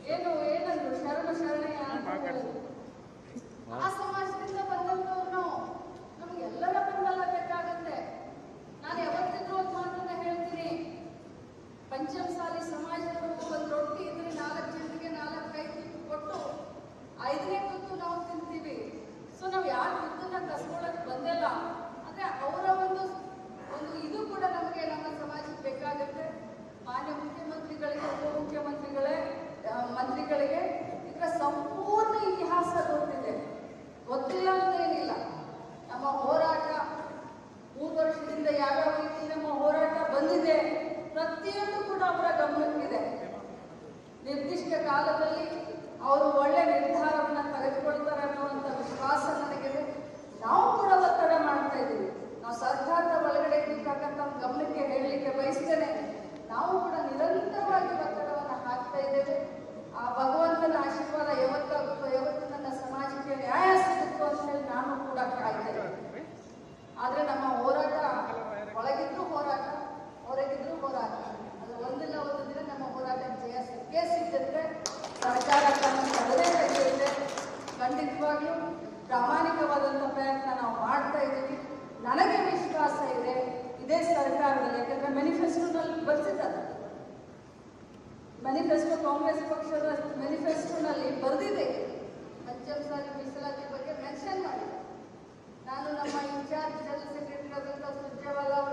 ಏನು ಏನಂದ್ರು ಶರಣ ಶರಣಯ್ಯ ಅಂತ ಹೇಳಿದ್ರು. ಆ ಸಮಾಜದಿಂದ ಬಂದಂತವ್ರು ನಾವು ನಮಗೆಲ್ಲರ ಬೆಂಬಲ ಬೇಕಾಗತ್ತೆ ನಾನು ಯಾವತ್ತಿದ್ರು ಒಂದು ಮಾತನ್ನ ಹೇಳ್ತೀನಿ ಪಂಚಮಸಾಲಿ ಸಮಾಜದವರು ಒಂದು ರೊಟ್ಟಿ ಇದ್ರೆ ನಾಲ್ಕು ಜನರಿಗೆ ನಾಲ್ಕು ಕೈ ತುತ್ತು ಕೊಟ್ಟು ಐದನೇ ತುತ್ತು ನಾವು ತಿಂತೀವಿ ಸೊ ನಾವು ಯಾರ ತುತ್ತನ್ನ ಕಸ್ಕೊಳಕ್ ಬಂದಿಲ್ಲ ಆದ್ರೆ ಅವರ ಒಂದು ಒಂದು ಇದು ಕೂಡ ನಮಗೆ ನಮ್ಮ ಸಮಾಜಕ್ಕೆ ಬೇಕಾಗುತ್ತೆ ಮಾನ್ಯ ಮುಖ್ಯಮಂತ್ರಿಗಳಿಗೆ ಉಪಮುಖ್ಯಮಂತ್ರಿಗಳೇ ಆ, ಮಂತ್ರಿಗಳಿಗೆ ಇದರ ಸಂಪೂರ್ಣ ಇತಿಹಾಸ ಗೊತ್ತಿದೆ ಗೊತ್ತಿಲ್ಲ ಅಂತ ಏನಿಲ್ಲ ನಮ್ಮ ಹೋರಾಟ ಮೂರು ವರ್ಷದಿಂದ ಯಾವ್ಯಾವ ರೀತಿ ನಮ್ಮ ಹೋರಾಟ ಬಂದಿದೆ ಪ್ರತಿಯೊಂದು ಕೂಡ ಅವರ ಗಮನಕ್ಕಿದೆ ನಿರ್ದಿಷ್ಟ ಕಾಲದಲ್ಲಿ ಅವರು ಒಳ್ಳೆ ನಿರ್ಧಾರವನ್ನ ತೆಗೆದುಕೊಳ್ತಾರೆ ಅನ್ನುವಂಥ ವಿಶ್ವಾಸ ನನಗಿದೆ ನಾವು ಕೂಡ ಒತ್ತಡ ಮಾಡ್ತಾ ಇದ್ದೀವಿ ನಾವು ಸರ್ಕಾರದ ಒಳಗಡೆ ಇರ್ತಕ್ಕಂಥ ಗಮನಕ್ಕೆ ಹೇಳಲಿಕ್ಕೆ ಬಯಸ್ತೇನೆ ನಾವು ಕೂಡ ನಿರಂತರವಾಗಿ ಒತ್ತಡವನ್ನು ಹಾಕ್ತಾ ಇದ್ದೇವೆ ಆ ಭಗವಂತನ ಆಶೀರ್ವಾದ ಯಾವತ್ತಾಗುತ್ತೋ ಯಾವತ್ತು ನನ್ನ ಸಮಾಜಕ್ಕೆ ನ್ಯಾಯ ಸಿಗುತ್ತೋ ಅಂತ ಹೇಳಿ ನಾನು ಕೂಡ ಕಾಯ್ತಾ ಇದ್ದೇನೆ ಆದ್ರೆ ನಮ್ಮ ಹೋರಾಟ ಒಳಗಿದ್ರು ಹೋರಾಟ ಹೊರಗಿದ್ರು ಹೋರಾಟ ಅದು ಒಂದಿಲ್ಲ ಒಂದು ದಿನ ನಮ್ಮ ಹೋರಾಟ ಜಯ ಸಿಕ್ಕೇ ಸಿಗುತ್ತೆ ಸರ್ಕಾರ ತನ್ನ ತಡೆದೇ ತೆಗೆಯುತ್ತೆ ಖಂಡಿತವಾಗ್ಲೂ ಪ್ರಾಮಾಣಿಕವಾದಂಥ ಪ್ರಯತ್ನ ನಾವು ಮಾಡ್ತಾ ಇದ್ದೀವಿ ನನಗೆ ವಿಶ್ವಾಸ ಇದೆ ಇದೇ ಸರ್ಕಾರದಲ್ಲಿ ಯಾಕಂದ್ರೆ ಮ್ಯಾನಿಫೆಸ್ಟೋನಲ್ಲಿ ಬರ್ತಿದ್ದಾರೆ ಮ್ಯಾನಿಫೆಸ್ಟೋ ಕಾಂಗ್ರೆಸ್ ಪಕ್ಷದ ಮ್ಯಾನಿಫೆಸ್ಟೋನಲ್ಲಿ ಬರೆದಿದೆ ಪಂಚಮಸಾಲಿ ಮೀಸಲಾತಿ ಬಗ್ಗೆ ಮೆನ್ಷನ್ ಮಾಡಿದೆ ನಾನು ನಮ್ಮ ಇನ್ಚಾರ್ಜ್ ಜನರಲ್ ಸೆಕ್ರೆಟರಿ ಆದಂಥ ಸುರ್ಜೇವಾಲಾ